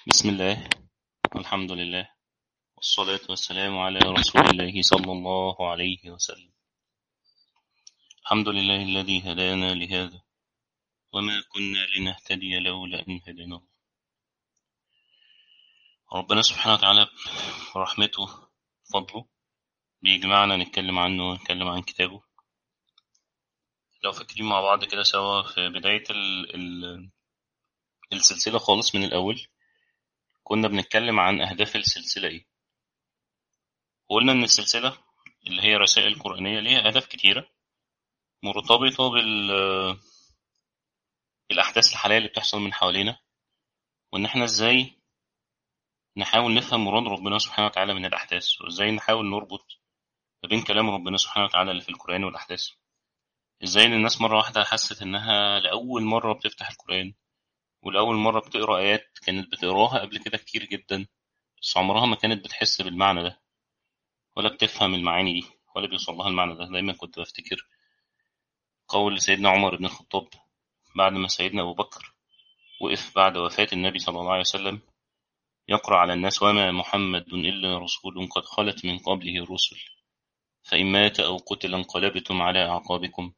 بسم الله والحمد لله والصلاة والسلام على رسول الله صلى الله عليه وسلم الحمد لله الذي هدانا لهذا وما كنا لنهتدي لولا أن هدانا الله ربنا سبحانه وتعالى برحمته فضله بيجمعنا نتكلم عنه ونتكلم عن كتابه لو فاكرين مع بعض كده سوا في بداية ال ال السلسلة خالص من الأول كنا بنتكلم عن أهداف السلسلة إيه وقلنا إن السلسلة اللي هي رسائل قرآنية ليها أهداف كتيرة مرتبطة بال بالأحداث الحالية اللي بتحصل من حوالينا وإن إحنا إزاي نحاول نفهم مراد ربنا سبحانه وتعالى من الأحداث وإزاي نحاول نربط ما بين كلام ربنا سبحانه وتعالى اللي في القرآن والأحداث إزاي إن الناس مرة واحدة حست إنها لأول مرة بتفتح القرآن ولأول مرة بتقرأ آيات كانت بتقراها قبل كده كتير جدا بس عمرها ما كانت بتحس بالمعنى ده ولا بتفهم المعاني دي ولا بيوصل لها المعنى ده دايما كنت بفتكر قول سيدنا عمر بن الخطاب بعد ما سيدنا أبو بكر وقف بعد وفاة النبي صلى الله عليه وسلم يقرأ على الناس وما محمد إلا رسول قد خلت من قبله الرسل فإن مات أو قتل انقلبتم على أعقابكم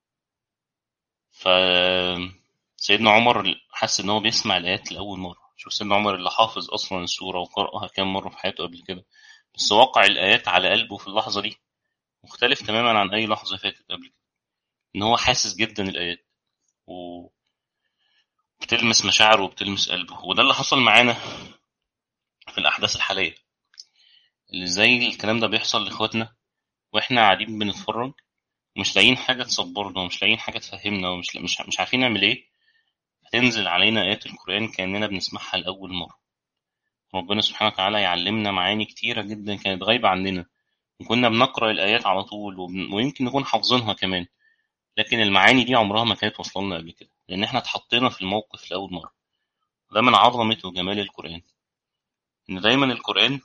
ف سيدنا عمر حس ان هو بيسمع الايات لاول مره شوف سيدنا عمر اللي حافظ اصلا السوره وقراها كام مره في حياته قبل كده بس واقع الايات على قلبه في اللحظه دي مختلف تماما عن اي لحظه فاتت قبل كده ان هو حاسس جدا الايات و بتلمس مشاعره وبتلمس قلبه وده اللي حصل معانا في الاحداث الحاليه اللي زي الكلام ده بيحصل لاخواتنا واحنا قاعدين بنتفرج ومش لاقيين حاجه تصبرنا ومش لاقيين حاجه تفهمنا ومش مش مش عارفين نعمل ايه هتنزل علينا آيات القرآن كأننا بنسمعها لأول مرة ربنا سبحانه وتعالى يعلمنا معاني كتيرة جدا كانت غايبة عننا وكنا بنقرأ الآيات على طول ويمكن نكون حافظينها كمان لكن المعاني دي عمرها ما كانت وصلنا قبل كده لأن احنا اتحطينا في الموقف لأول مرة ده من عظمة وجمال القرآن إن دايما القرآن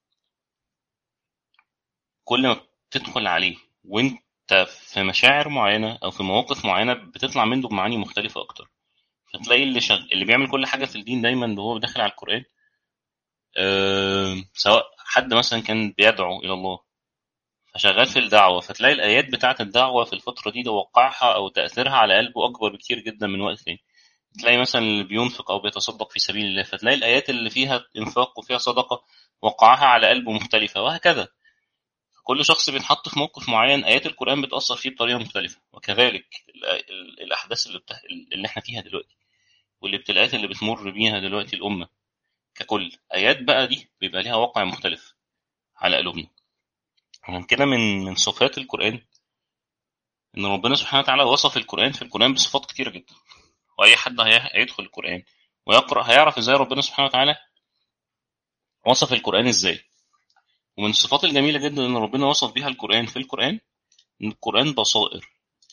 كل ما بتدخل عليه وانت في مشاعر معينة أو في مواقف معينة بتطلع منه بمعاني مختلفة أكتر فتلاقي اللي شغ... اللي بيعمل كل حاجه في الدين دايما وهو داخل على القران أه... سواء حد مثلا كان بيدعو الى الله فشغال في الدعوه فتلاقي الايات بتاعه الدعوه في الفتره دي ده وقعها او تاثيرها على قلبه اكبر بكتير جدا من وقت تاني تلاقي مثلا اللي بينفق او بيتصدق في سبيل الله فتلاقي الايات اللي فيها انفاق وفيها صدقه وقعها على قلبه مختلفه وهكذا كل شخص بيتحط في موقف معين ايات القران بتاثر فيه بطريقه مختلفه وكذلك الاحداث اللي, بتح... اللي احنا فيها دلوقتي والابتلاءات اللي بتمر بيها دلوقتي الأمة ككل آيات بقى دي بيبقى ليها واقع مختلف على قلوبنا عشان كده من من صفات القرآن إن ربنا سبحانه وتعالى وصف القرآن في القرآن بصفات كتيرة جدا وأي حد هيدخل القرآن ويقرأ هيعرف إزاي ربنا سبحانه وتعالى وصف القرآن إزاي ومن الصفات الجميلة جدا إن ربنا وصف بيها القرآن في القرآن إن القرآن بصائر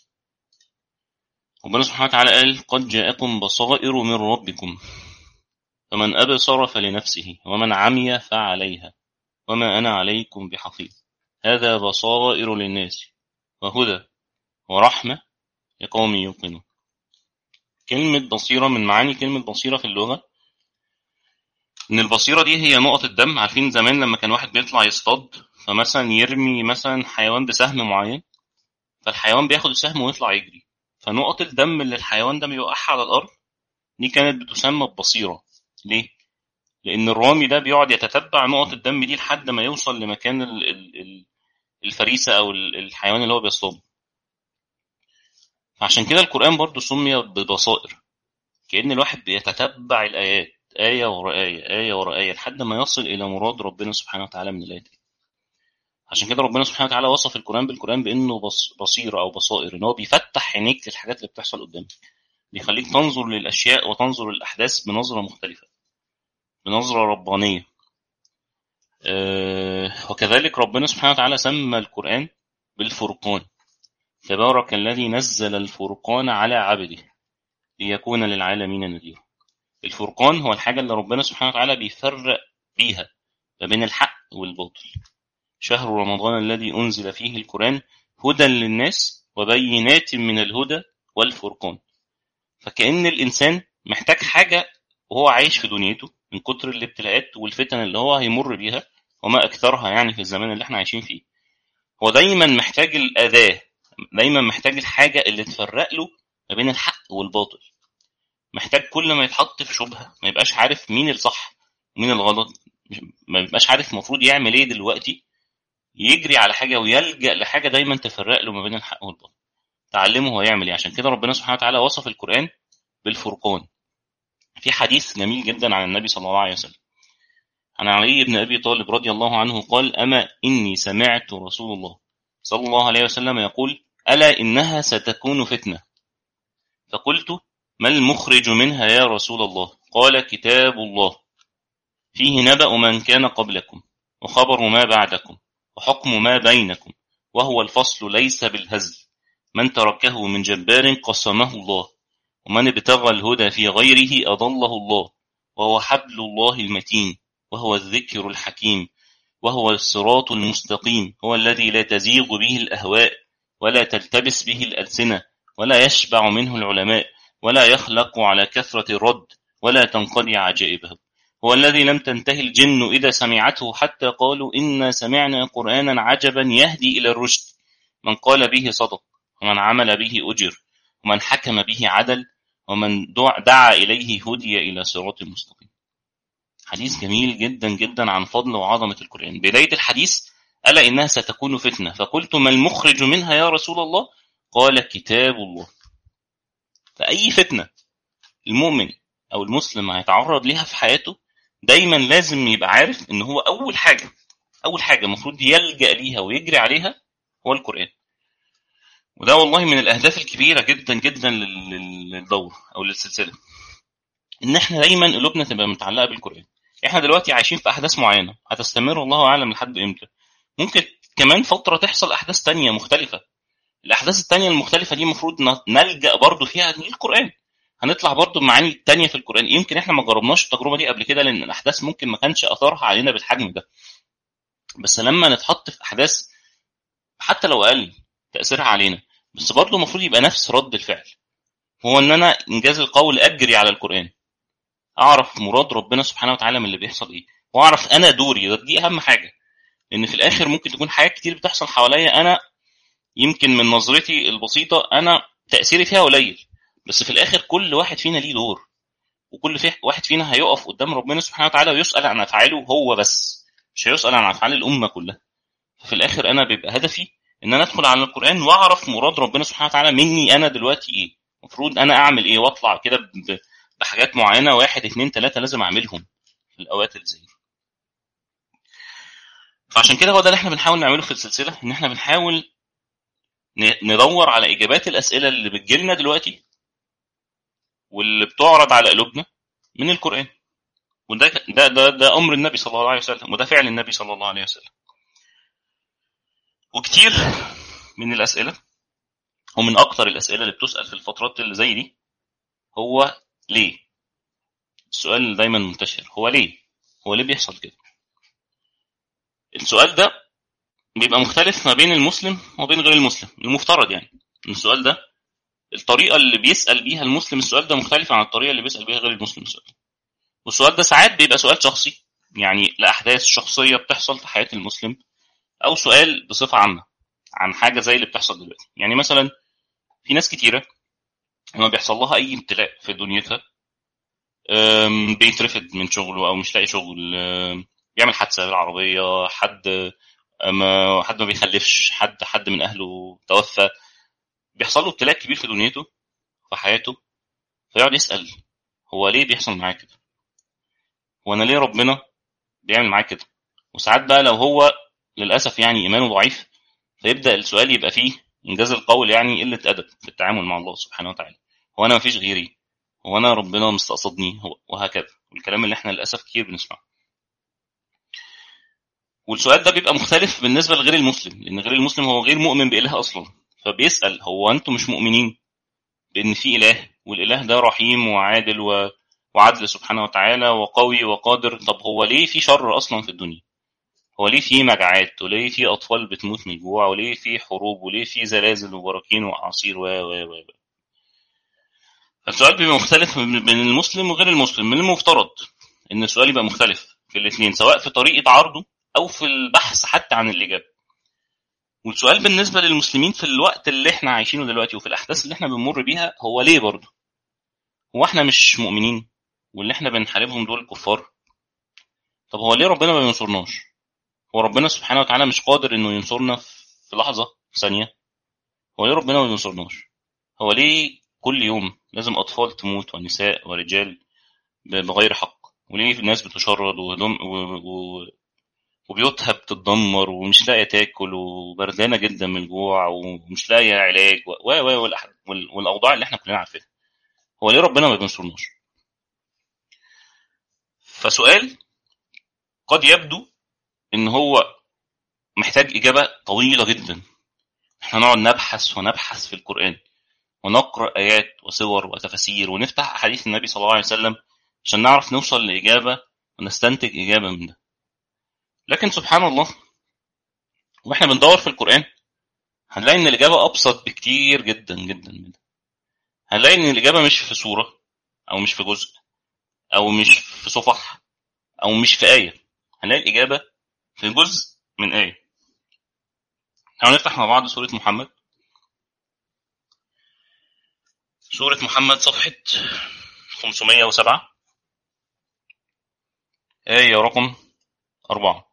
ربنا سبحانه وتعالى قال قد جاءكم بصائر من ربكم فمن أبصر فلنفسه ومن عمي فعليها وما أنا عليكم بحفيظ هذا بصائر للناس وهدى ورحمة لقوم يوقنون كلمة بصيرة من معاني كلمة بصيرة في اللغة إن البصيرة دي هي نقط الدم عارفين زمان لما كان واحد بيطلع يصطاد فمثلا يرمي مثلا حيوان بسهم معين فالحيوان بياخد السهم ويطلع يجري فنقط الدم اللي الحيوان ده بيوقعها على الأرض دي كانت بتسمى ببصيرة ليه؟ لأن الرامي ده بيقعد يتتبع نقط الدم دي لحد ما يوصل لمكان الفريسة أو الحيوان اللي هو بيصطاده عشان كده القرآن برضو سمي ببصائر كأن الواحد بيتتبع الآيات آية ورا آية آية ورا آية لحد ما يصل إلى مراد ربنا سبحانه وتعالى من الآيات عشان كده ربنا سبحانه وتعالى وصف القرآن بالقرآن بأنه بصيرة أو بصائر إن هو بيفتح عينيك للحاجات اللي بتحصل قدامك بيخليك تنظر للأشياء وتنظر للأحداث بنظرة مختلفة بنظرة ربانية أه وكذلك ربنا سبحانه وتعالى سمى القرآن بالفرقان تبارك الذي نزل الفرقان على عبده ليكون للعالمين نذيرا الفرقان هو الحاجة اللي ربنا سبحانه وتعالى بيفرق بيها ما بين الحق والباطل شهر رمضان الذي أنزل فيه القرآن هدى للناس وبينات من الهدى والفرقان فكأن الإنسان محتاج حاجة وهو عايش في دنيته من كتر الابتلاءات والفتن اللي هو هيمر بيها وما اكثرها يعني في الزمان اللي احنا عايشين فيه هو دايما محتاج الاداه دايما محتاج الحاجه اللي تفرق له ما بين الحق والباطل محتاج كل ما يتحط في شبهه ما يبقاش عارف مين الصح ومين الغلط ما يبقاش عارف المفروض يعمل ايه دلوقتي يجري على حاجه ويلجا لحاجه دايما تفرق له ما بين الحق والباطل تعلمه هو يعمل ايه عشان كده ربنا سبحانه وتعالى وصف القران بالفرقان في حديث جميل جدا عن النبي صلى الله عليه وسلم عن علي بن ابي طالب رضي الله عنه قال اما اني سمعت رسول الله صلى الله عليه وسلم يقول الا انها ستكون فتنه فقلت ما المخرج منها يا رسول الله قال كتاب الله فيه نبأ من كان قبلكم وخبر ما بعدكم وحكم ما بينكم وهو الفصل ليس بالهزل من تركه من جبار قسمه الله ومن ابتغى الهدى في غيره أضله الله وهو حبل الله المتين وهو الذكر الحكيم وهو الصراط المستقيم هو الذي لا تزيغ به الأهواء ولا تلتبس به الألسنة ولا يشبع منه العلماء ولا يخلق على كثرة الرد ولا تنقضي عجائبه هو الذي لم تنتهي الجن إذا سمعته حتى قالوا إنا سمعنا قرآنا عجبا يهدي إلى الرشد من قال به صدق ومن عمل به أجر ومن حكم به عدل ومن دعا إليه هدي إلى صراط مستقيم حديث جميل جدا جدا عن فضل وعظمة القرآن بداية الحديث ألا إنها ستكون فتنة فقلت ما المخرج منها يا رسول الله قال كتاب الله فأي فتنة المؤمن أو المسلم هيتعرض لها في حياته دايما لازم يبقى عارف إن هو أول حاجة أول حاجة المفروض يلجأ ليها ويجري عليها هو القرآن وده والله من الأهداف الكبيرة جدا جدا للدور أو للسلسلة إن إحنا دايما قلوبنا تبقى متعلقة بالقرآن إحنا دلوقتي عايشين في أحداث معينة هتستمر والله أعلم لحد إمتى ممكن كمان فترة تحصل أحداث تانية مختلفة الأحداث التانية المختلفة دي المفروض نلجأ برضو فيها للقرآن هنطلع برضو بمعاني تانية في القرآن يمكن إحنا ما جربناش التجربة دي قبل كده لأن الأحداث ممكن ما كانش أثرها علينا بالحجم ده بس لما نتحط في أحداث حتى لو أقل تأثيرها علينا بس برضه المفروض يبقى نفس رد الفعل هو ان انا انجاز القول اجري على القران اعرف مراد ربنا سبحانه وتعالى من اللي بيحصل ايه واعرف انا دوري دي اهم حاجه لان في الاخر ممكن تكون حاجات كتير بتحصل حواليا انا يمكن من نظرتي البسيطه انا تاثيري فيها قليل بس في الاخر كل واحد فينا ليه دور وكل في واحد فينا هيقف قدام ربنا سبحانه وتعالى ويسال عن افعاله هو بس مش هيسال عن افعال الامه كلها ففي الاخر انا بيبقى هدفي ان انا ادخل على القران واعرف مراد ربنا سبحانه وتعالى مني انا دلوقتي ايه المفروض انا اعمل ايه واطلع كده بحاجات معينه واحد اتنين تلاته لازم اعملهم في الاوقات اللي زي فعشان كده هو ده اللي احنا بنحاول نعمله في السلسله ان احنا بنحاول ندور على اجابات الاسئله اللي بتجيلنا دلوقتي واللي بتعرض على قلوبنا من القران وده ده ده ده امر النبي صلى الله عليه وسلم وده فعل النبي صلى الله عليه وسلم وكتير من الأسئلة ومن أكتر الأسئلة اللي بتسأل في الفترات اللي زي دي هو ليه؟ السؤال اللي دايما منتشر هو ليه؟ هو ليه بيحصل كده؟ السؤال ده بيبقى مختلف ما بين المسلم وبين غير المسلم المفترض يعني السؤال ده الطريقة اللي بيسأل بيها المسلم السؤال ده مختلف عن الطريقة اللي بيسأل بيها غير المسلم السؤال والسؤال ده ساعات بيبقى سؤال شخصي يعني لأحداث شخصية بتحصل في حياة المسلم او سؤال بصفه عامه عن حاجه زي اللي بتحصل دلوقتي يعني مثلا في ناس كتيره لما بيحصل لها اي ابتلاء في دنيتها بيترفد من شغله او مش لاقي شغل بيعمل حادثه بالعربيه حد ما حد ما بيخلفش حد حد من اهله توفى بيحصل له ابتلاء كبير في دنيته في حياته فيقعد يسال هو ليه بيحصل معايا كده هو انا ليه ربنا بيعمل معايا كده وساعات بقى لو هو للاسف يعني ايمانه ضعيف فيبدا السؤال يبقى فيه انجاز القول يعني قله ادب في التعامل مع الله سبحانه وتعالى هو انا مفيش غيري هو انا ربنا مستقصدني وهكذا والكلام اللي احنا للاسف كتير بنسمعه والسؤال ده بيبقى مختلف بالنسبه لغير المسلم لان غير المسلم هو غير مؤمن باله اصلا فبيسال هو انتم مش مؤمنين بان في اله والاله ده رحيم وعادل و... وعدل سبحانه وتعالى وقوي وقادر طب هو ليه في شر اصلا في الدنيا هو ليه في مجاعات وليه في اطفال بتموت من الجوع وليه في حروب وليه في زلازل وبراكين واعاصير و و و فالسؤال بيبقى مختلف بين المسلم وغير المسلم من المفترض ان السؤال يبقى مختلف في الاثنين سواء في طريقه عرضه او في البحث حتى عن الاجابه والسؤال بالنسبه للمسلمين في الوقت اللي احنا عايشينه دلوقتي وفي الاحداث اللي احنا بنمر بيها هو ليه برضه هو احنا مش مؤمنين واللي احنا بنحاربهم دول كفار طب هو ليه ربنا ما بينصرناش هو ربنا سبحانه وتعالى مش قادر انه ينصرنا في لحظه في ثانيه هو ليه ربنا ما بينصرناش هو ليه كل يوم لازم اطفال تموت ونساء ورجال بغير حق وليه الناس بتشرد ودم و... و... وبيوتها بتتدمر ومش لاقيه تاكل وبردانه جدا من الجوع ومش لاقيه علاج و و والاوضاع اللي احنا كلنا عارفينها هو ليه ربنا ما بينصرناش فسؤال قد يبدو ان هو محتاج اجابه طويله جدا احنا نقعد نبحث ونبحث في القران ونقرا ايات وصور وتفاسير ونفتح احاديث النبي صلى الله عليه وسلم عشان نعرف نوصل لاجابه ونستنتج اجابه من ده لكن سبحان الله واحنا بندور في القران هنلاقي ان الاجابه ابسط بكتير جدا جدا من ده هنلاقي ان الاجابه مش في سوره او مش في جزء او مش في صفح او مش في ايه هنلاقي الاجابه في جزء من ايه هنفتح مع بعض سوره محمد سوره محمد صفحه 507 آية رقم أربعة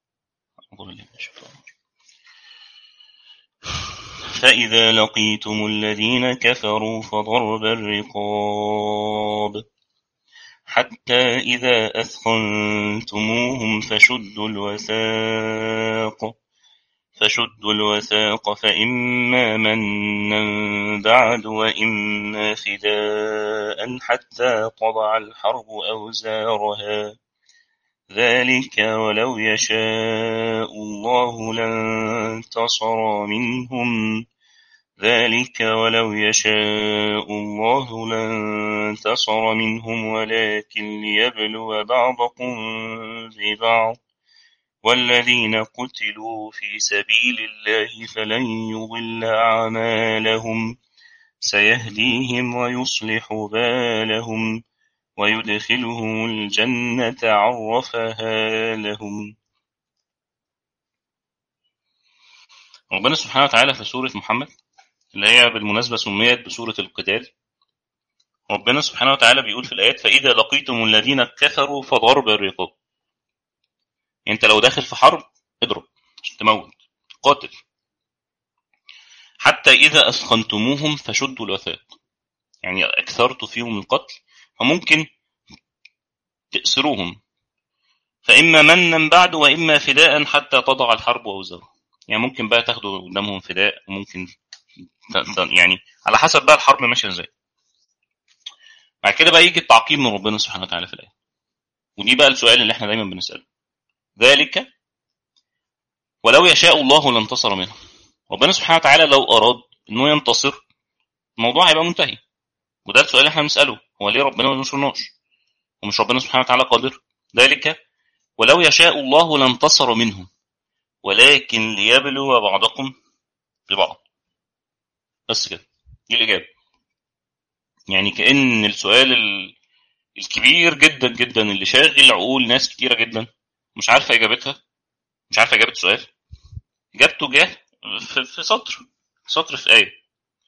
فإذا لقيتم الذين كفروا فضرب الرقاب حتى إذا أثخنتموهم فشدوا الوثاق فشدوا الوثاق فإما منا بعد وإما فداء حتى تضع الحرب أوزارها ذلك ولو يشاء الله لانتصر منهم ذلك ولو يشاء الله لانتصر منهم ولكن ليبلو بعضكم ببعض والذين قتلوا في سبيل الله فلن يضل أعمالهم سيهديهم ويصلح بالهم ويدخلهم الجنة عرفها لهم ربنا سبحانه وتعالى في سورة محمد اللي هي بالمناسبة سميت بسورة القتال ربنا سبحانه وتعالى بيقول في الآيات فإذا لقيتم الذين كفروا فضرب الرقاب انت لو داخل في حرب اضرب عشان تموت قاتل حتى إذا أثخنتموهم فشدوا الوثاق يعني أكثرتوا فيهم القتل فممكن تأسروهم فإما منا بعد وإما فداء حتى تضع الحرب أوزارها يعني ممكن بقى تاخدوا قدامهم فداء وممكن يعني على حسب بقى الحرب ماشيه ازاي بعد كده بقى يجي التعقيب من ربنا سبحانه وتعالى في الايه ودي بقى السؤال اللي احنا دايما بنساله ذلك ولو يشاء الله لانتصر منه ربنا سبحانه وتعالى لو اراد انه ينتصر الموضوع هيبقى منتهي وده السؤال اللي احنا بنساله هو ليه ربنا ما ينصرناش ومش ربنا سبحانه وتعالى قادر ذلك ولو يشاء الله لانتصر منهم ولكن ليبلو بعضكم ببعض بس كده دي الإجابة يعني كأن السؤال الكبير جدا جدا اللي شاغل عقول ناس كتيرة جدا مش عارفة إجابتها مش عارفة إجابة السؤال إجابته جه في سطر سطر في آية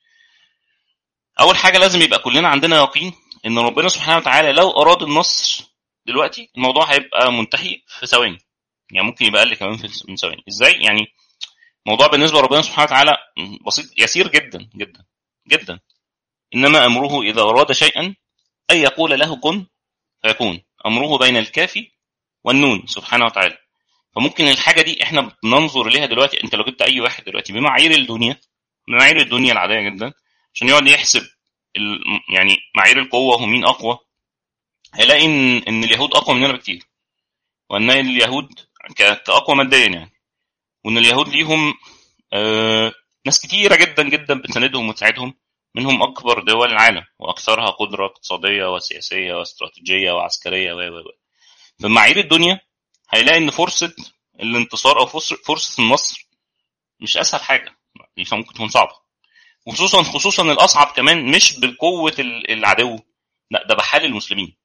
أول حاجة لازم يبقى كلنا عندنا يقين إن ربنا سبحانه وتعالى لو أراد النصر دلوقتي الموضوع هيبقى منتهي في ثواني يعني ممكن يبقى اقل كمان من ثواني ازاي يعني موضوع بالنسبه لربنا سبحانه وتعالى بسيط يسير جدا جدا جدا انما امره اذا اراد شيئا ان يقول له كن فيكون امره بين الكاف والنون سبحانه وتعالى فممكن الحاجه دي احنا بننظر ليها دلوقتي انت لو جبت اي واحد دلوقتي بمعايير الدنيا بمعايير الدنيا العاديه جدا عشان يقعد يحسب يعني معايير القوه ومين اقوى هيلاقي ان ان اليهود اقوى مننا بكتير وان اليهود كاقوى ماديا يعني وان اليهود ليهم آه ناس كتيره جدا جدا بتساندهم وتساعدهم منهم اكبر دول العالم واكثرها قدره اقتصاديه وسياسيه واستراتيجيه وعسكريه و و فمعايير الدنيا هيلاقي ان فرصه الانتصار او فرصه النصر مش اسهل حاجه ممكن تكون صعبه وخصوصا خصوصا الاصعب كمان مش بقوه العدو لا ده بحال المسلمين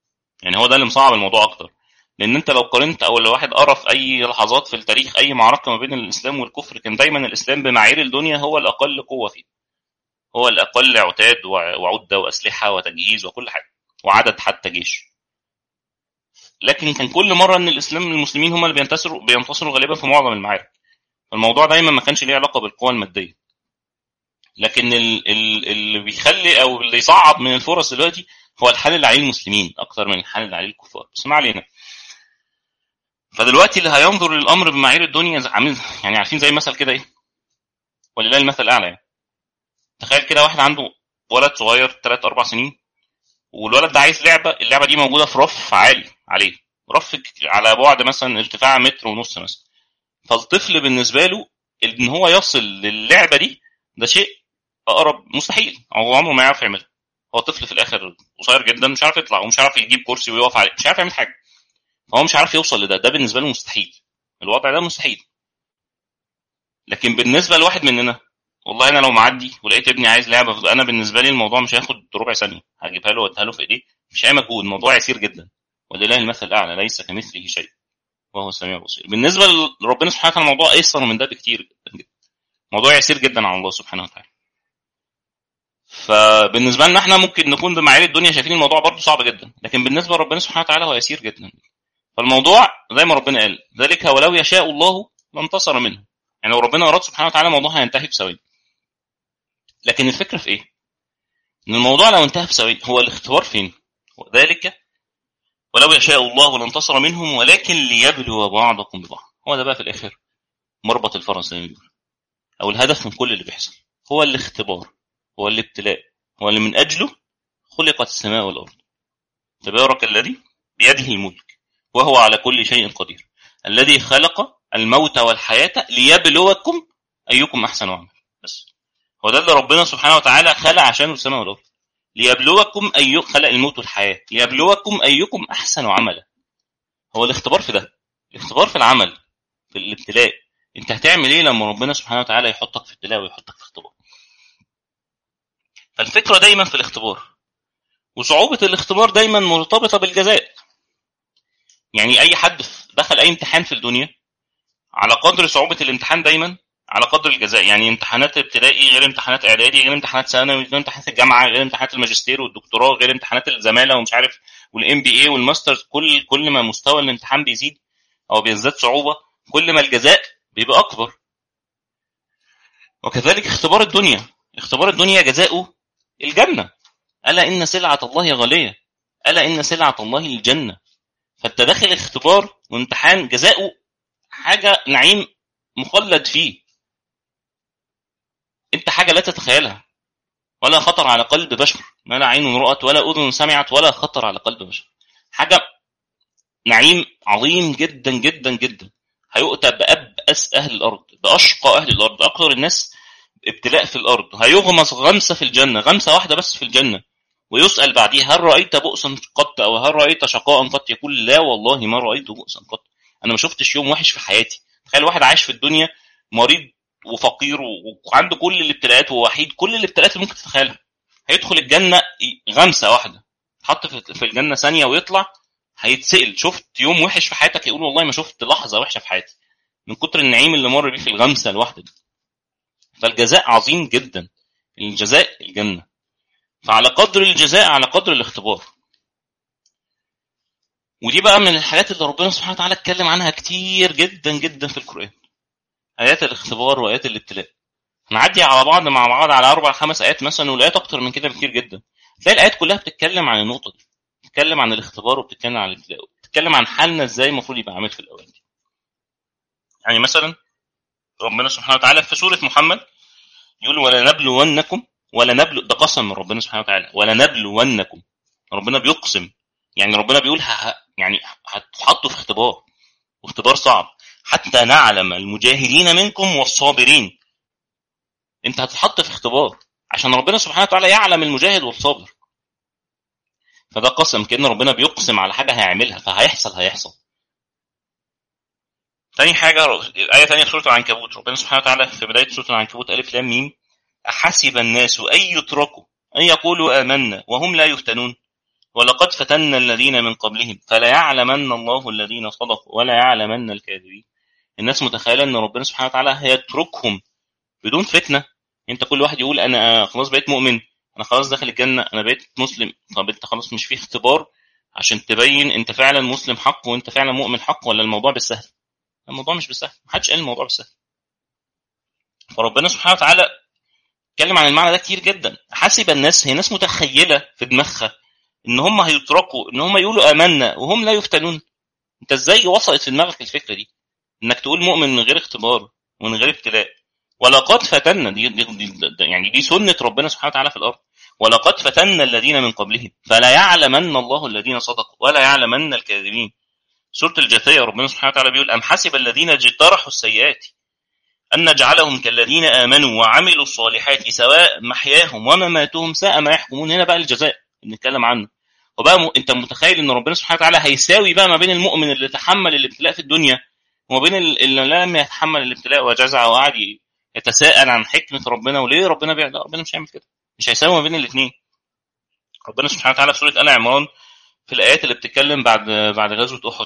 يعني هو ده اللي مصعب الموضوع اكتر لان انت لو قارنت او لو واحد قرا في اي لحظات في التاريخ اي معركه ما بين الاسلام والكفر كان دايما الاسلام بمعايير الدنيا هو الاقل قوه فيه هو الاقل عتاد وعده واسلحه وتجهيز وكل حاجه وعدد حتى جيش لكن كان كل مره ان الاسلام المسلمين هم اللي بينتصروا بينتصروا غالبا في معظم المعارك فالموضوع دايما ما كانش ليه علاقه بالقوه الماديه لكن اللي بيخلي او اللي يصعب من الفرص دلوقتي هو الحل اللي عليه المسلمين اكثر من الحل اللي عليه الكفار بس ما علينا فدلوقتي اللي هينظر للامر بمعايير الدنيا عامل يعني عارفين زي مثل كده ايه ولله المثل الاعلى يعني تخيل كده واحد عنده ولد صغير 3 4 سنين والولد ده عايز لعبه اللعبه دي موجوده في رف عالي عليه رف على بعد مثلا ارتفاع متر ونص مثلا فالطفل بالنسبه له ان هو يصل للعبه دي ده شيء اقرب مستحيل هو عمره ما يعرف يعملها هو طفل في الاخر قصير جدا مش عارف يطلع ومش عارف يجيب كرسي ويقف عليه مش عارف يعمل حاجه فهو مش عارف يوصل لده ده بالنسبه له مستحيل الوضع ده مستحيل لكن بالنسبه لواحد مننا والله انا لو معدي ولقيت ابني عايز لعبه انا بالنسبه لي الموضوع مش هياخد ربع ثانيه هجيبها له واديها له في ايديه مش هيعمل مجهود الموضوع يسير جدا ولله المثل الاعلى ليس كمثله شيء وهو السميع البصير بالنسبه لربنا سبحانه وتعالى الموضوع ايسر من ده بكتير جدا جدا موضوع يسير جدا على الله سبحانه وتعالى فبالنسبه لنا احنا ممكن نكون بمعايير الدنيا شايفين الموضوع برضه صعب جدا لكن بالنسبه لربنا سبحانه وتعالى هو يسير جدا فالموضوع زي ما ربنا قال ذلك ولو يشاء الله لانتصر منه يعني لو ربنا اراد سبحانه وتعالى الموضوع هينتهي بثواني لكن الفكره في ايه؟ ان الموضوع لو انتهى بثواني هو الاختبار فين؟ ذلك ولو يشاء الله لانتصر منهم ولكن ليبلو بعضكم ببعض هو ده بقى في الاخر مربط الفرس زي ما بيقول او الهدف من كل اللي بيحصل هو الاختبار هو الابتلاء هو اللي من اجله خلقت السماء والارض تبارك الذي بيده الملك وهو على كل شيء قدير الذي خلق الموت والحياه ليبلوكم ايكم احسن عمل بس هو ده اللي ربنا سبحانه وتعالى خلق عشانه السماء والارض ليبلوكم أي خلق الموت والحياة ليبلوكم أيكم أحسن عملا هو الاختبار في ده الاختبار في العمل في الابتلاء انت هتعمل ايه لما ربنا سبحانه وتعالى يحطك في ابتلاء ويحطك في اختبار فالفكرة دايما في الاختبار وصعوبة الاختبار دايما مرتبطة بالجزاء يعني أي حد دخل أي امتحان في الدنيا على قدر صعوبة الامتحان دايما على قدر الجزاء يعني امتحانات ابتدائي غير امتحانات اعدادي غير امتحانات ثانوي غير امتحانات الجامعه غير امتحانات الماجستير والدكتوراه غير امتحانات الزماله ومش عارف والام بي اي والماسترز كل كل ما مستوى الامتحان بيزيد او بيزداد صعوبه كل ما الجزاء بيبقى اكبر وكذلك اختبار الدنيا اختبار الدنيا جزاؤه الجنه الا ان سلعه الله غاليه الا ان سلعه الله الجنه فانت داخل اختبار وامتحان جزاؤه حاجه نعيم مخلد فيه انت حاجه لا تتخيلها ولا خطر على قلب بشر ما لا عين رأت ولا اذن سمعت ولا خطر على قلب بشر حاجه نعيم عظيم جدا جدا جدا هيؤتى بأبأس أهل الأرض بأشقى أهل الأرض أكثر الناس ابتلاء في الأرض هيغمس غمسة في الجنة غمسة واحدة بس في الجنة ويسأل بعديها هل رأيت بؤسا قط أو هل رأيت شقاء قط يقول لا والله ما رأيت بؤسا قط أنا ما شفتش يوم وحش في حياتي تخيل واحد عايش في الدنيا مريض وفقير وعنده كل الابتلاءات ووحيد كل الابتلاءات اللي ممكن تتخيلها هيدخل الجنه غمسه واحده حط في الجنه ثانيه ويطلع هيتسال شفت يوم وحش في حياتك يقول والله ما شفت لحظه وحشه في حياتي من كتر النعيم اللي مر بيه في الغمسه الواحده دي فالجزاء عظيم جدا الجزاء الجنه فعلى قدر الجزاء على قدر الاختبار ودي بقى من الحاجات اللي ربنا سبحانه وتعالى اتكلم عنها كتير جدا جدا في القرآن آيات الاختبار وآيات الابتلاء هنعدي على بعض مع بعض على أربع خمس آيات مثلا والآيات أكتر من كده بكتير جدا تلاقي الآيات كلها بتتكلم عن النقطة دي بتتكلم عن الاختبار وبتتكلم عن الابتلاء بتتكلم عن حالنا ازاي المفروض يبقى عامل في الأوقات دي يعني مثلا ربنا سبحانه وتعالى في سورة محمد يقول ولنبلونكم ولنبلو ده قسم من ربنا سبحانه وتعالى ولنبلونكم ربنا بيقسم يعني ربنا بيقول ه... يعني هتحطوا في اختبار واختبار صعب حتى نعلم المجاهدين منكم والصابرين انت هتتحط في اختبار عشان ربنا سبحانه وتعالى يعلم المجاهد والصابر فده قسم كأن ربنا بيقسم على حاجة هيعملها فهيحصل هيحصل تاني حاجة آية تانية في سورة العنكبوت ربنا سبحانه وتعالى في بداية سورة العنكبوت ألف لام ميم أحسب الناس أن يتركوا أن يقولوا آمنا وهم لا يفتنون ولقد فتنا الذين من قبلهم فليعلمن الله الذين صدقوا ولا يعلمن الكاذبين الناس متخيله ان ربنا سبحانه وتعالى هيتركهم بدون فتنه انت كل واحد يقول انا خلاص بقيت مؤمن انا خلاص داخل الجنه انا بقيت مسلم طب انت خلاص مش في اختبار عشان تبين انت فعلا مسلم حق وانت فعلا مؤمن حق ولا الموضوع بالسهل الموضوع مش بالسهل محدش قال الموضوع بالسهل فربنا سبحانه وتعالى اتكلم عن المعنى ده كتير جدا حسب الناس هي ناس متخيله في دماغها ان هم هيتركوا ان هم يقولوا امنا وهم لا يفتنون انت ازاي وصلت في دماغك الفكره دي انك تقول مؤمن من غير اختبار ومن غير ابتلاء ولقد فتنا دي, دي, دي, دي يعني دي سنه ربنا سبحانه وتعالى في الارض ولقد فتنا الذين من قبلهم فلا يعلمن الله الذين صدقوا ولا يعلمن الكاذبين سوره الجاثيه ربنا سبحانه وتعالى بيقول ام حسب الذين اجترحوا السيئات أن نجعلهم كالذين آمنوا وعملوا الصالحات سواء محياهم ومماتهم ساء ما يحكمون هنا بقى الجزاء اللي نتكلم عنه وبقى م... انت متخيل ان ربنا سبحانه وتعالى هيساوي بقى ما بين المؤمن اللي تحمل الابتلاء في الدنيا وما بين اللي لم يتحمل الابتلاء وجزع وقعد يتساءل عن حكمه ربنا وليه ربنا بيعمل ربنا مش هيعمل كده مش هيساوي ما بين الاثنين ربنا سبحانه وتعالى في سوره ال عمران في الايات اللي بتتكلم بعد بعد غزوه احد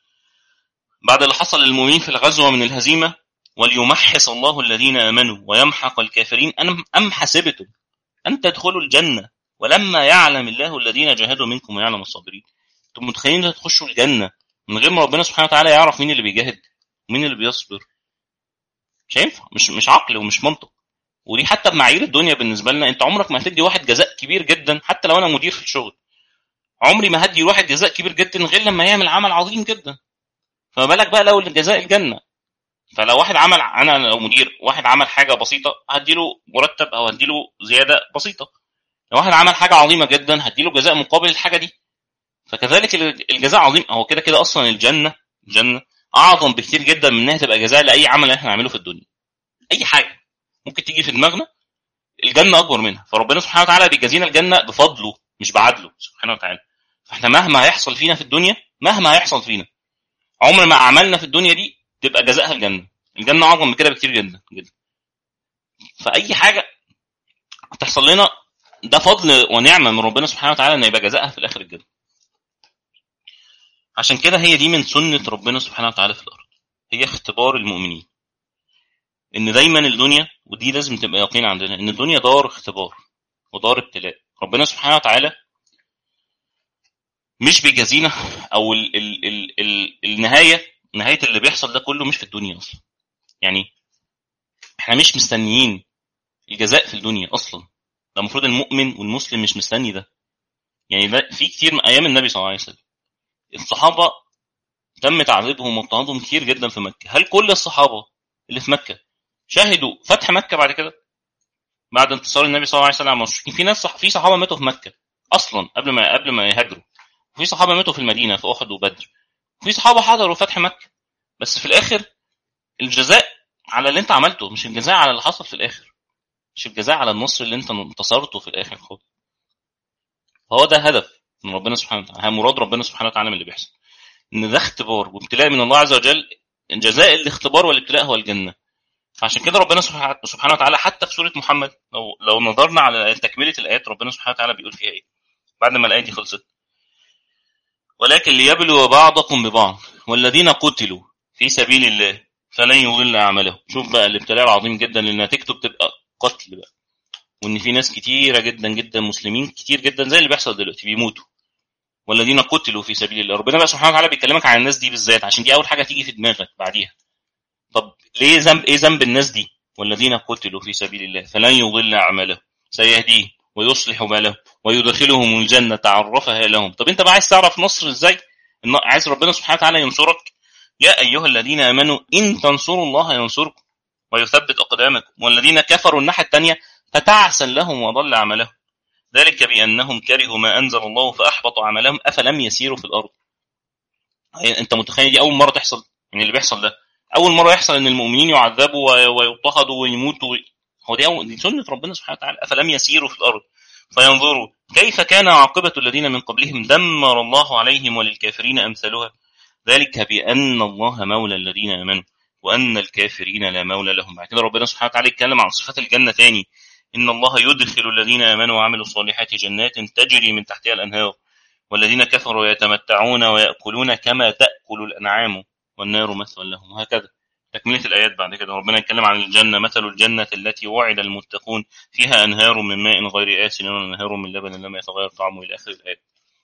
بعد اللي حصل للمؤمنين في الغزوه من الهزيمه وليمحص الله الذين امنوا ويمحق الكافرين ام حسبتم ان تدخلوا الجنه ولما يعلم الله الذين جاهدوا منكم ويعلم الصابرين انتم متخيلين ان تخشوا الجنه من غير ما ربنا سبحانه وتعالى يعرف مين اللي بيجاهد ومين اللي بيصبر مش هينفع مش مش عقل ومش منطق ودي حتى بمعايير الدنيا بالنسبه لنا انت عمرك ما هتدي واحد جزاء كبير جدا حتى لو انا مدير في الشغل عمري ما هدي واحد جزاء كبير جدا غير لما يعمل عمل عظيم جدا فما بالك بقى لو الجزاء الجنه فلو واحد عمل انا لو مدير واحد عمل حاجه بسيطه هديله مرتب او هديله زياده بسيطه لو واحد عمل حاجه عظيمه جدا هديله جزاء مقابل الحاجه دي فكذلك الجزاء عظيم هو كده كده اصلا الجنه الجنه اعظم بكتير جدا من انها تبقى جزاء لاي عمل احنا نعمله في الدنيا اي حاجه ممكن تيجي في دماغنا الجنه اكبر منها فربنا سبحانه وتعالى بيجازينا الجنه بفضله مش بعدله سبحانه وتعالى فاحنا مهما هيحصل فينا في الدنيا مهما هيحصل فينا عمر ما عملنا في الدنيا دي تبقى جزاءها الجنه الجنه اعظم من كده بكتير جدا جدا فاي حاجه هتحصل لنا ده فضل ونعمه من ربنا سبحانه وتعالى ان يبقى جزاءها في الاخر الجنه عشان كده هي دي من سنه ربنا سبحانه وتعالى في الارض هي اختبار المؤمنين ان دايما الدنيا ودي لازم تبقى يقين عندنا ان الدنيا دار اختبار ودار ابتلاء ربنا سبحانه وتعالى مش بيجازينا او ال ال ال ال النهايه نهايه اللي بيحصل ده كله مش في الدنيا اصلا يعني احنا مش مستنيين الجزاء في الدنيا اصلا ده المفروض المؤمن والمسلم مش مستني ده يعني ده في كتير من ايام النبي صلى الله عليه وسلم الصحابه تم تعذيبهم واضطهادهم كتير جدا في مكه هل كل الصحابه اللي في مكه شهدوا فتح مكه بعد كده بعد انتصار النبي صلى الله عليه وسلم على المشركين في ناس صح... في صحابه ماتوا في مكه اصلا قبل ما قبل ما يهاجروا وفي صحابه ماتوا في المدينه في احد وبدر وفي صحابه حضروا فتح مكه بس في الاخر الجزاء على اللي انت عملته مش الجزاء على اللي حصل في الاخر مش الجزاء على النصر اللي انت انتصرته في الاخر خالص فهو ده هدف من ربنا سبحانه وتعالى مراد ربنا سبحانه وتعالى من اللي بيحصل ان ده اختبار وابتلاء من الله عز وجل جزاء الاختبار والابتلاء هو الجنه فعشان كده ربنا سبحانه وتعالى حتى في سوره محمد لو لو نظرنا على تكمله الايات ربنا سبحانه وتعالى بيقول فيها ايه بعد ما الايه دي خلصت ولكن ليبلو بعضكم ببعض والذين قتلوا في سبيل الله فلن يضل اعمالهم شوف بقى الابتلاء العظيم جدا لان نتيجته بتبقى قتل بقى وان في ناس كتيره جدا جدا مسلمين كتير جدا زي اللي بيحصل دلوقتي بيموتوا والذين قتلوا في سبيل الله ربنا بقى سبحانه وتعالى بيكلمك عن الناس دي بالذات عشان دي اول حاجه تيجي في دماغك بعديها طب ليه ذنب ايه ذنب الناس دي والذين قتلوا في سبيل الله فلن يضل اعمالهم سيهديه ويصلح بالهم ويدخلهم الجنه عرفها لهم طب انت بقى عايز تعرف نصر ازاي عايز ربنا سبحانه وتعالى ينصرك يا ايها الذين امنوا ان تنصروا الله ينصركم ويثبت اقدامكم والذين كفروا الناحيه الثانيه فتعسا لهم وضل عملهم ذلك بانهم كرهوا ما انزل الله فاحبط عملهم افلم يسيروا في الارض انت متخيل دي اول مره تحصل يعني اللي بيحصل ده اول مره يحصل ان المؤمنين يعذبوا ويضطهدوا ويموتوا هو دي, أول دي سنه ربنا سبحانه وتعالى افلم يسيروا في الارض فينظروا كيف كان عاقبه الذين من قبلهم دمر الله عليهم وللكافرين امثالها ذلك بان الله مولى الذين امنوا وان الكافرين لا مولى لهم بعد كده ربنا سبحانه وتعالى يتكلم عن صفات الجنه تاني ان الله يدخل الذين امنوا وعملوا الصالحات جنات تجري من تحتها الانهار والذين كفروا يتمتعون ويأكلون كما تأكل الأنعام والنار مثوى لهم وهكذا تكملة الآيات بعد كده ربنا يتكلم عن الجنة مثل الجنة التي وعد المتقون فيها أنهار من ماء غير آسن وأنهار من لبن لم يتغير طعمه إلى آخر الآيات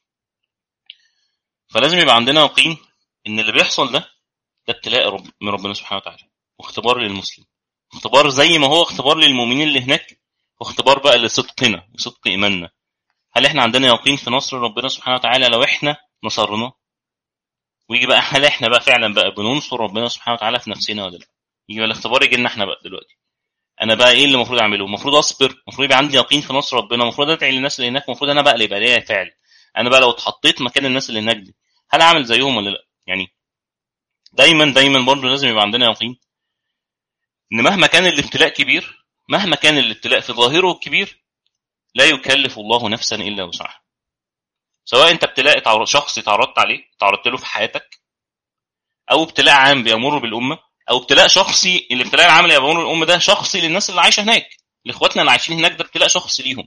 فلازم يبقى عندنا يقين إن اللي بيحصل ده ده ابتلاء رب من ربنا سبحانه وتعالى واختبار للمسلم اختبار زي ما هو اختبار للمؤمنين اللي هناك واختبار بقى لصدقنا وصدق إيماننا هل احنا عندنا يقين في نصر ربنا سبحانه وتعالى لو احنا نصرنا ويجي بقى هل احنا بقى فعلا بقى بننصر ربنا سبحانه وتعالى في نفسنا ولا لا يجي بقى الاختبار يجي لنا احنا بقى دلوقتي انا بقى ايه اللي المفروض اعمله المفروض اصبر المفروض يبقى عندي يقين في نصر ربنا المفروض ادعي للناس اللي هناك المفروض انا بقى اللي يبقى ليا فعل انا بقى لو اتحطيت مكان الناس اللي هناك دي هل اعمل زيهم ولا لا يعني دايما دايما برضه لازم يبقى عندنا يقين ان مهما كان الابتلاء كبير مهما كان الابتلاء في ظاهره كبير لا يكلف الله نفسا الا وسعها سواء انت ابتلاء تعرض شخص تعرضت عليه تعرضت له في حياتك او ابتلاء عام بيمر بالامه او ابتلاء شخصي الابتلاء العام اللي بيمر بالامه ده شخصي للناس اللي عايشه هناك لاخواتنا اللي عايشين هناك ده ابتلاء شخصي ليهم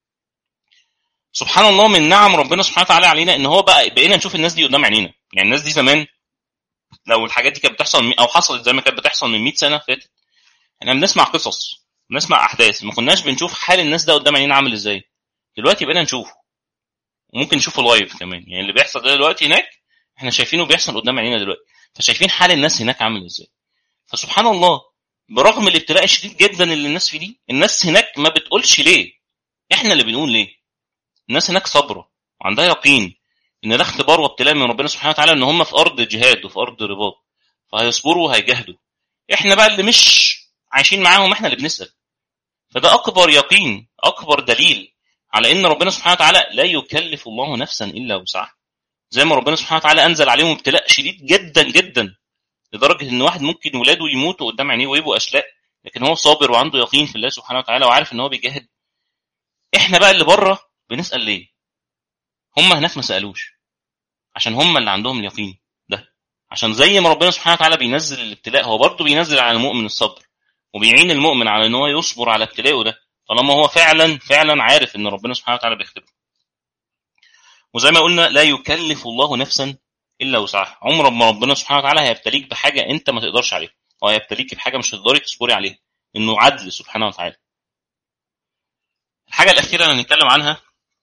سبحان الله من نعم ربنا سبحانه وتعالى علينا ان هو بقى بقينا نشوف الناس دي قدام عينينا يعني الناس دي زمان لو الحاجات دي كانت بتحصل او حصلت زي ما كانت بتحصل من 100 سنه فاتت احنا بنسمع قصص بنسمع احداث ما كناش بنشوف حال الناس ده قدام عينينا عامل ازاي دلوقتي بقينا نشوفه وممكن نشوفه لايف كمان يعني اللي بيحصل ده دلوقتي هناك احنا شايفينه بيحصل قدام عينينا دلوقتي فشايفين حال الناس هناك عامل ازاي فسبحان الله برغم الابتلاء الشديد جدا اللي الناس فيه دي الناس هناك ما بتقولش ليه احنا اللي بنقول ليه الناس هناك صابره وعندها يقين ان ده اختبار وابتلاء من ربنا سبحانه وتعالى ان هم في ارض جهاد وفي ارض رباط فهيصبروا وهيجاهدوا احنا بقى اللي مش عايشين معاهم احنا اللي بنسال فده اكبر يقين اكبر دليل على ان ربنا سبحانه وتعالى لا يكلف الله نفسا الا وسعها زي ما ربنا سبحانه وتعالى انزل عليهم ابتلاء شديد جدا جدا لدرجه ان واحد ممكن ولاده يموتوا قدام عينيه ويبقوا اشلاء لكن هو صابر وعنده يقين في الله سبحانه وتعالى وعارف ان هو بيجاهد احنا بقى اللي بره بنسال ليه هم هناك ما سالوش عشان هم اللي عندهم اليقين ده عشان زي ما ربنا سبحانه وتعالى بينزل الابتلاء هو برضه بينزل على المؤمن الصبر وبيعين المؤمن على ان هو يصبر على ابتلاءه ده طالما هو فعلا فعلا عارف ان ربنا سبحانه وتعالى بيختبره وزي ما قلنا لا يكلف الله نفسا الا وسعها عمر ما ربنا سبحانه وتعالى هيبتليك بحاجه انت ما تقدرش عليها هو هيبتليك بحاجه مش هتقدري تصبري عليها انه عدل سبحانه وتعالى الحاجه الاخيره اللي هنتكلم عنها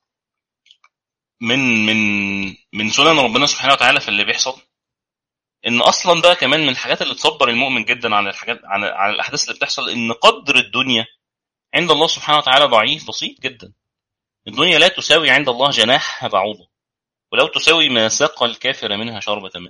من من من سنن ربنا سبحانه وتعالى في اللي بيحصل ان اصلا ده كمان من الحاجات اللي تصبر المؤمن جدا عن الحاجات عن, عن الاحداث اللي بتحصل ان قدر الدنيا عند الله سبحانه وتعالى ضعيف بسيط جدا الدنيا لا تساوي عند الله جناح بعوضه ولو تساوي ما سقى الكافر منها شربة ماء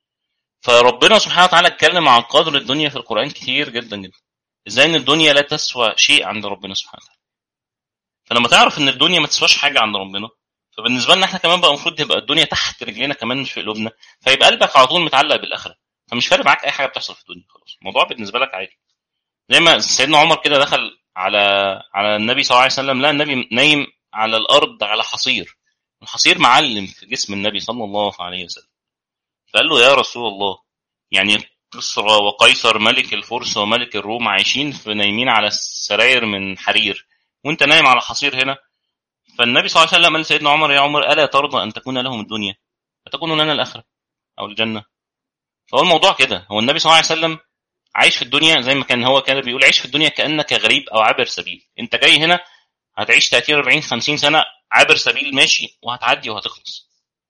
فربنا سبحانه وتعالى اتكلم عن قدر الدنيا في القرآن كتير جدا جدا ازاي ان الدنيا لا تسوى شيء عند ربنا سبحانه وتعالى فلما تعرف ان الدنيا ما تسواش حاجة عند ربنا فبالنسبة لنا احنا كمان بقى المفروض تبقى الدنيا تحت رجلينا كمان مش في قلوبنا فيبقى قلبك على طول متعلق بالآخرة فمش فارق معاك اي حاجة بتحصل في الدنيا خلاص الموضوع بالنسبة لك عادي زي ما سيدنا عمر كده دخل على على النبي صلى الله عليه وسلم لا النبي نايم على الارض على حصير الحصير معلم في جسم النبي صلى الله عليه وسلم فقال له يا رسول الله يعني كسرى وقيصر ملك الفرس وملك الروم عايشين في نايمين على السراير من حرير وانت نايم على حصير هنا فالنبي صلى الله عليه وسلم قال لسيدنا عمر يا عمر الا ترضى ان تكون لهم الدنيا فتكون لنا الاخره او الجنه فهو الموضوع كده هو النبي صلى الله عليه وسلم عايش في الدنيا زي ما كان هو كان بيقول عيش في الدنيا كانك غريب او عابر سبيل انت جاي هنا هتعيش 30 40 50 سنه عابر سبيل ماشي وهتعدي وهتخلص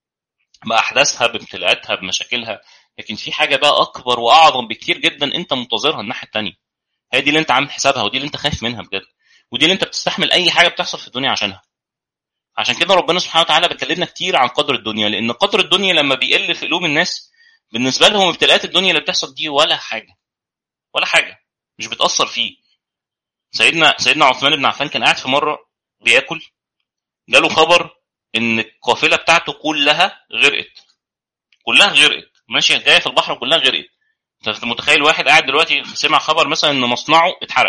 باحداثها بابتلاءاتها بمشاكلها لكن في حاجه بقى اكبر واعظم بكتير جدا انت منتظرها الناحيه الثانيه هي دي اللي انت عامل حسابها ودي اللي انت خايف منها بجد ودي اللي انت بتستحمل اي حاجه بتحصل في الدنيا عشانها عشان كده ربنا سبحانه وتعالى بيكلمنا كتير عن قدر الدنيا لان قدر الدنيا لما بيقل في قلوب الناس بالنسبه لهم ابتلاءات الدنيا اللي بتحصل دي ولا حاجه ولا حاجه مش بتاثر فيه سيدنا سيدنا عثمان بن عفان كان قاعد في مره بياكل جاله خبر ان القافله بتاعته كلها غرقت كلها غرقت ماشيه جايه في البحر كلها غرقت فانت متخيل واحد قاعد دلوقتي سمع خبر مثلا ان مصنعه اتحرق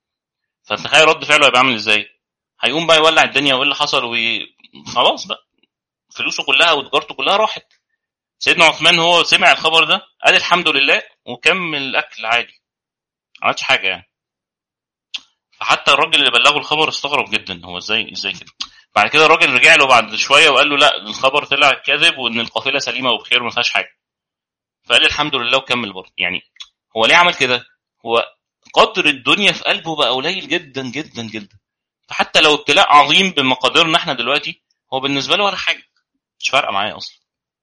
فتخيل رد فعله هيبقى عامل ازاي هيقوم بقى يولع الدنيا وايه اللي حصل وخلاص بقى فلوسه كلها وتجارته كلها راحت سيدنا عثمان هو سمع الخبر ده قال الحمد لله وكمل الاكل عادي ما عملش حاجه يعني فحتى الراجل اللي بلغه الخبر استغرب جدا هو ازاي ازاي كده بعد كده الراجل رجع له بعد شويه وقال له لا الخبر طلع كاذب وان القافله سليمه وبخير وما فيهاش حاجه فقال الحمد لله وكمل برضه يعني هو ليه عمل كده هو قدر الدنيا في قلبه بقى قليل جدا جدا جدا فحتى لو ابتلاء عظيم بمقاديرنا احنا دلوقتي هو بالنسبه له ولا حاجه مش فارقه معايا اصلا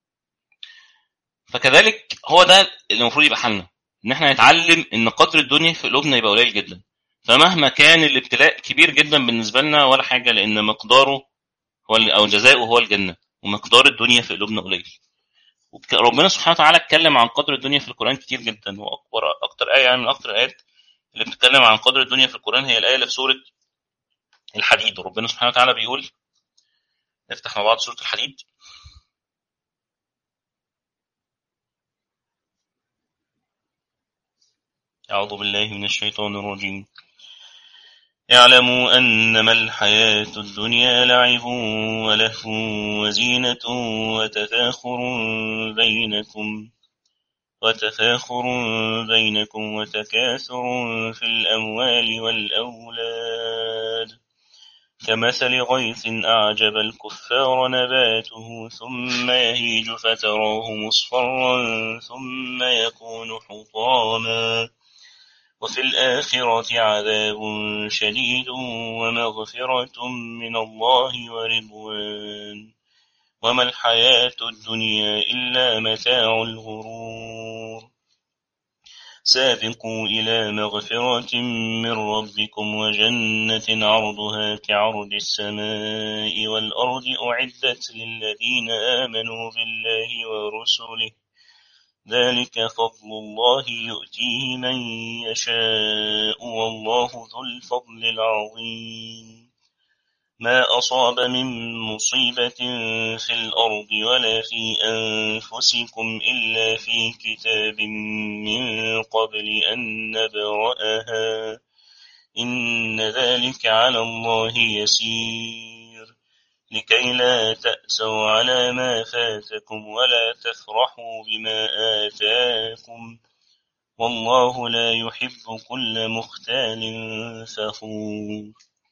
فكذلك هو ده اللي المفروض يبقى حالنا ان احنا نتعلم ان قدر الدنيا في قلوبنا يبقى قليل جدا فمهما كان الابتلاء كبير جدا بالنسبه لنا ولا حاجه لان مقداره هو او جزاؤه هو الجنه ومقدار الدنيا في قلوبنا قليل ربنا سبحانه وتعالى اتكلم عن قدر الدنيا في القران كتير جدا واكبر اكتر ايه يعني من اكتر الايات اللي بتتكلم عن قدر الدنيا في القران هي الايه اللي في سوره الحديد ربنا سبحانه وتعالى بيقول نفتح مع بعض سوره الحديد أعوذ بالله من الشيطان الرجيم اعلموا أنما الحياة الدنيا لعب ولهو وزينة وتفاخر بينكم وتفاخر بينكم وتكاثر في الأموال والأولاد كمثل غيث أعجب الكفار نباته ثم يهيج فتراه مصفرا ثم يكون حطاما وفي الآخرة عذاب شديد ومغفرة من الله ورضوان وما الحياة الدنيا إلا متاع الغرور سابقوا إلى مغفرة من ربكم وجنة عرضها كعرض السماء والأرض أعدت للذين آمنوا بالله ورسله ذلك فضل الله يؤتيه من يشاء والله ذو الفضل العظيم ما أصاب من مصيبة في الأرض ولا في أنفسكم إلا في كتاب من قبل أن نبرأها إن ذلك على الله يسير لكي لا تأسوا على ما فاتكم ولا تفرحوا بما آتاكم والله لا يحب كل مختال فخور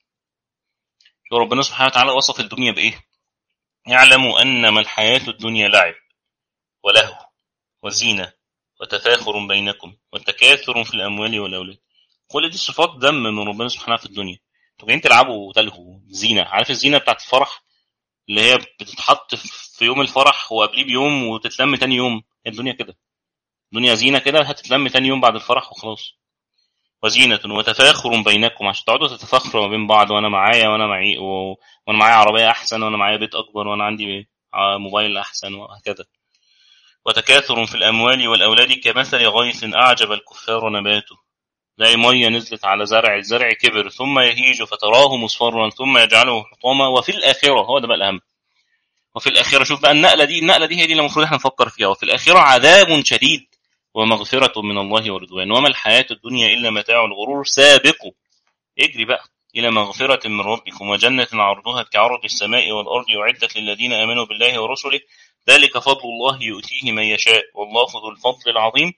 ربنا سبحانه وتعالى وصف الدنيا بإيه يعلم أنما الحياة الدنيا لعب ولهو وزينة وتفاخر بينكم والتكاثر في الأموال والأولاد كل دي صفات ذم من ربنا سبحانه في الدنيا انتوا جايين تلعبوا وتلهوا زينة عارف الزينة بتاعت الفرح اللي هي بتتحط في يوم الفرح وقبليه بيوم وتتلم تاني يوم الدنيا كده الدنيا زينة كده هتتلم تاني يوم بعد الفرح وخلاص وزينة وتفاخر بينكم عشان تقعدوا تتفاخروا ما بين بعض وانا معايا وانا معي و... وانا معايا عربية احسن وانا معايا بيت اكبر وانا عندي موبايل احسن وهكذا وتكاثر في الاموال والاولاد كمثل غيث اعجب الكفار نباته زي مية نزلت على زرع الزرع كبر ثم يهيج فتراه مصفرا ثم يجعله حطاما وفي الآخرة هو ده بقى الأهم وفي الآخرة شوف بقى النقلة دي النقلة دي هي دي اللي المفروض احنا نفكر فيها وفي الآخرة عذاب شديد ومغفرة من الله ورضوان وما الحياة الدنيا إلا متاع الغرور سابقوا اجري بقى إلى مغفرة من ربكم وجنة عرضها كعرض السماء والأرض أعدت للذين آمنوا بالله ورسله ذلك فضل الله يؤتيه من يشاء والله ذو الفضل العظيم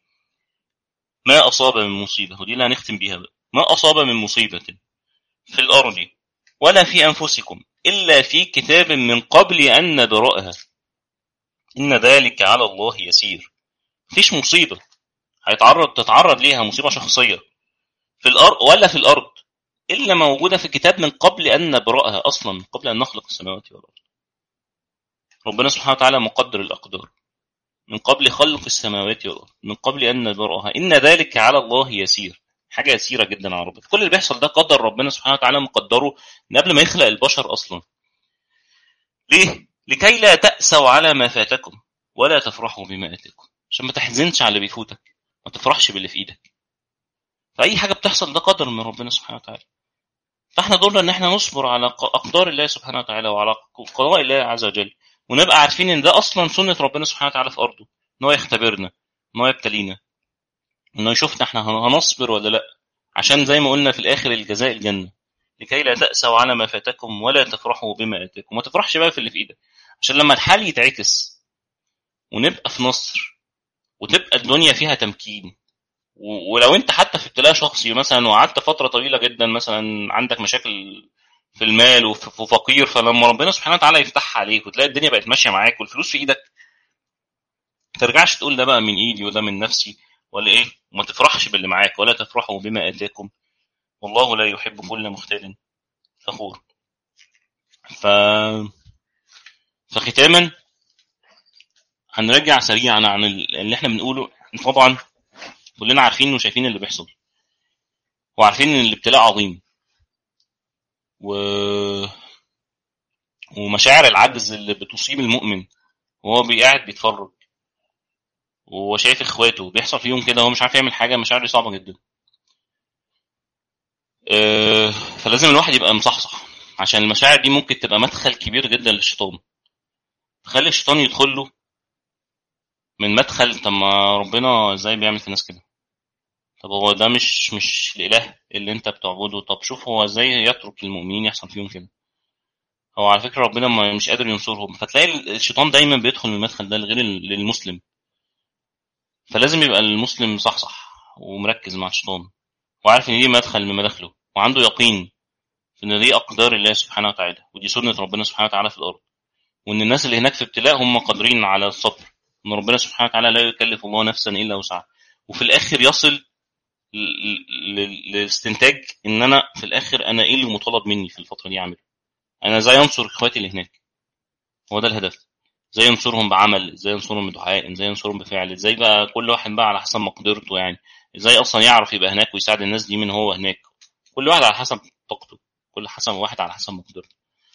ما أصاب من مصيبة ودي اللي هنختم بيها بقى ما أصاب من مصيبة في الأرض ولا في أنفسكم إلا في كتاب من قبل أن نبرأها إن ذلك على الله يسير مفيش مصيبة هيتعرض تتعرض ليها مصيبة شخصية في الأرض ولا في الأرض إلا موجودة في الكتاب من قبل أن نبرأها أصلا من قبل أن نخلق السماوات والأرض ربنا سبحانه وتعالى مقدر الأقدار من قبل خلق السماوات والأرض من قبل أن نبرأها إن ذلك على الله يسير حاجة يسيرة جدا على ربنا كل اللي بيحصل ده قدر ربنا سبحانه وتعالى مقدره من قبل ما يخلق البشر أصلا ليه؟ لكي لا تأسوا على ما فاتكم ولا تفرحوا بما أتاكم عشان ما تحزنش على اللي بيفوتك ما تفرحش باللي في إيدك فأي حاجة بتحصل ده قدر من ربنا سبحانه وتعالى فاحنا دورنا ان احنا نصبر على اقدار الله سبحانه وتعالى وعلى قضاء الله عز وجل ونبقى عارفين ان ده اصلا سنه ربنا سبحانه وتعالى في ارضه ان هو يختبرنا ان هو يبتلينا انه يشوفنا احنا هنصبر ولا لا عشان زي ما قلنا في الاخر الجزاء الجنه لكي لا تأسوا على ما فاتكم ولا تفرحوا بما اتاكم ما تفرحش بقى في اللي في ايدك عشان لما الحال يتعكس ونبقى في نصر وتبقى الدنيا فيها تمكين ولو انت حتى في ابتلاء شخصي مثلا وقعدت فتره طويله جدا مثلا عندك مشاكل في المال وف- وفقير فلما ربنا سبحانه وتعالى يفتحها عليك وتلاقي الدنيا بقت ماشيه معاك والفلوس في ايدك ما ترجعش تقول ده بقى من ايدي وده من نفسي ولا ايه وما تفرحش باللي معاك ولا تفرحوا بما اتاكم والله لا يحب كل مختال فخور ف فختاما هنرجع سريعا عن ال- اللي احنا بنقوله طبعا كلنا عارفين وشايفين اللي بيحصل وعارفين ان الابتلاء عظيم و... ومشاعر العجز اللي بتصيب المؤمن وهو بي- قاعد بيتفرج وهو شايف اخواته بيحصل فيهم كده وهو مش عارف يعمل حاجه مشاعر دي صعبه جدا آه، فلازم الواحد يبقى مصحصح عشان المشاعر دي ممكن تبقى مدخل كبير جدا للشيطان تخلي الشيطان يدخل له من مدخل طب ما ربنا ازاي بيعمل في الناس كده طب هو ده مش مش الاله اللي انت بتعبده طب شوف هو ازاي يترك المؤمنين يحصل فيهم كده هو على فكره ربنا ما مش قادر ينصرهم فتلاقي الشيطان دايما بيدخل من المدخل ده لغير ال- للمسلم فلازم يبقى المسلم صحصح ومركز مع الشيطان وعارف ان دي مدخل من مداخله وعنده يقين في ان دي اقدار الله سبحانه وتعالى ودي سنه ربنا سبحانه وتعالى في الارض وان الناس اللي هناك في ابتلاء هم قادرين على الصبر ان ربنا سبحانه وتعالى لا يكلف الله نفسا الا وسعها وفي الاخر يصل ل- ل- للاستنتاج ان انا في الاخر انا ايه اللي مطالب مني في الفتره دي اعمله انا ازاي انصر اخواتي اللي هناك هو ده الهدف ازاي انصرهم بعمل ازاي انصرهم بدعاء ازاي انصرهم بفعل ازاي بقى كل واحد بقى على حسب مقدرته يعني ازاي اصلا يعرف يبقى هناك ويساعد الناس دي من هو هناك كل واحد على حسب طاقته كل حسب واحد على حسب مقدرته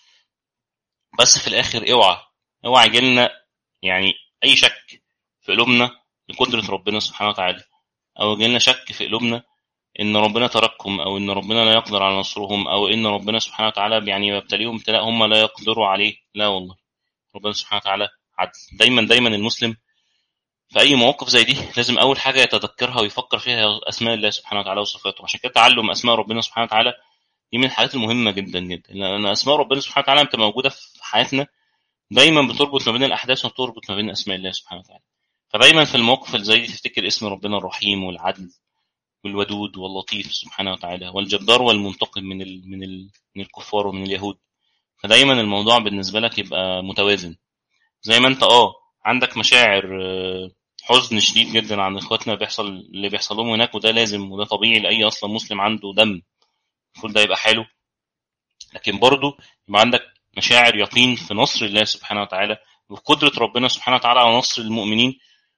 بس في الاخر اوعى اوعى يجيلنا يعني اي شك في قلوبنا لقدره ربنا سبحانه وتعالى او يجيلنا شك في قلوبنا ان ربنا تركهم او ان ربنا لا يقدر على نصرهم او ان ربنا سبحانه وتعالى يعني يبتليهم ابتلاء هم لا يقدروا عليه لا والله ربنا سبحانه وتعالى عدل دايما دايما المسلم في اي مواقف زي دي لازم اول حاجه يتذكرها ويفكر فيها اسماء الله سبحانه وتعالى وصفاته عشان كده تعلم اسماء ربنا سبحانه وتعالى دي من الحاجات المهمه جدا جدا لان اسماء ربنا سبحانه وتعالى بتبقى موجوده في حياتنا دايما بتربط ما بين الاحداث وتربط ما بين اسماء الله سبحانه وتعالى فدايما في المواقف اللي زي دي تفتكر اسم ربنا الرحيم والعدل والودود واللطيف سبحانه وتعالى والجبار والمنتقم من ال من ال من الكفار ومن اليهود فدايما الموضوع بالنسبه لك يبقى متوازن زي ما انت اه عندك مشاعر آه، حزن شديد جدا عن اخواتنا بيحصل اللي بيحصل لهم هناك وده لازم وده طبيعي لاي اصلا مسلم عنده دم المفروض ده يبقى حاله لكن برضه يبقى عندك مشاعر يقين في نصر الله سبحانه وتعالى وقدرة ربنا سبحانه وتعالى على نصر المؤمنين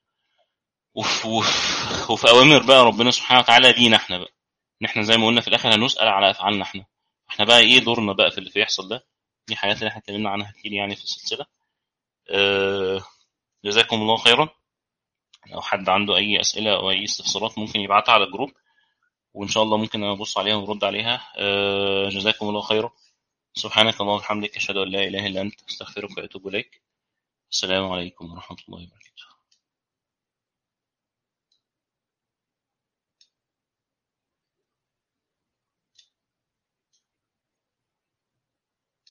وفي, وفي, وفي أوامر بقى ربنا سبحانه وتعالى لينا احنا بقى ان احنا زي ما قلنا في الآخر هنسأل على أفعالنا احنا احنا بقى ايه دورنا بقى في اللي بيحصل ده دي حاجات اللي احنا اتكلمنا عنها كتير يعني في السلسلة آه جزاكم الله خيرا لو حد عنده أي أسئلة أو أي استفسارات ممكن يبعتها على الجروب وإن شاء الله ممكن أبص عليها ورد عليها آه جزاكم الله خيرا سبحانك اللهم وبحمدك أشهد أن لا إله إلا أنت أستغفرك وأتوب إليك السلام عليكم ورحمة الله وبركاته